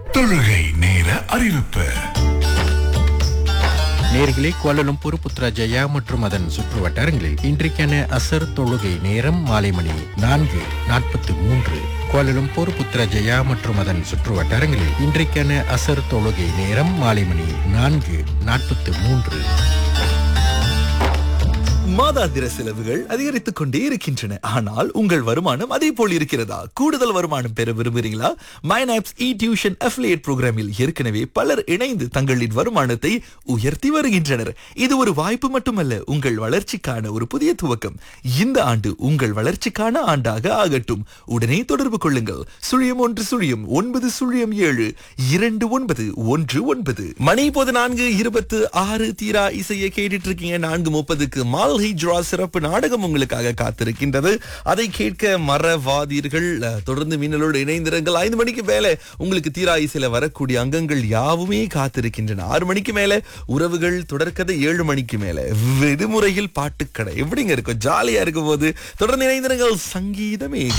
தொழுகை நேர அறிவிப்பு நேர்களே கோலலும்பூர் புத்ராஜயா மற்றும் அதன் சுற்று வட்டாரங்களில் இன்றைக்கான அசர் தொழுகை நேரம் மாலை மணி நான்கு நாற்பத்தி மூன்று கோலலும்பூர் புத்ராஜயா மற்றும் அதன் சுற்று வட்டாரங்களில் இன்றைக்கான அசர் தொழுகை நேரம் மாலை மணி நான்கு நாற்பத்தி மூன்று மாதாந்திர செலவுகள் அதிகரித்துக் கொண்டே இருக்கின்றன ஆனால் உங்கள் வருமானம் அதே போல் இருக்கிறதா கூடுதல் வருமானம் பெற விரும்புகிறீங்களா மைனாப்ஸ் இ டியூஷன் அஃபிலியேட் புரோகிராமில் ஏற்கனவே பலர் இணைந்து தங்களின் வருமானத்தை உயர்த்தி வருகின்றனர் இது ஒரு வாய்ப்பு மட்டுமல்ல உங்கள் வளர்ச்சிக்கான ஒரு புதிய துவக்கம் இந்த ஆண்டு உங்கள் வளர்ச்சிக்கான ஆண்டாக ஆகட்டும் உடனே தொடர்பு கொள்ளுங்கள் சுழியம் ஒன்று சுழியம் ஒன்பது சுழியம் ஏழு இரண்டு ஒன்பது ஒன்று ஒன்பது மணி இப்போது நான்கு இருபத்து ஆறு தீரா இசையை கேட்டுட்டு இருக்கீங்க நான்கு முப்பதுக்கு மால் ஹிஜ்ரா சிறப்பு நாடகம் உங்களுக்காக காத்திருக்கின்றது அதை கேட்க மறவாதீர்கள் அஹ், தொடர்ந்து மின்னலோடு இணைந்திருங்கள் ஐந்து மணிக்கு மேல உங்களுக்கு தீரா இசையில வரக்கூடிய அங்கங்கள் யாவுமே காத்திருக்கின்றன ஆறு மணிக்கு மேல உறவுகள் தொடர்கதை ஏழு மணிக்கு மேல விடுமுறையில் பாட்டுக்கடை எப்படிங்க இருக்கும் ஜாலியா இருக்கும் போது தொடர்ந்து இணைந்திருங்கள் சங்கீதமே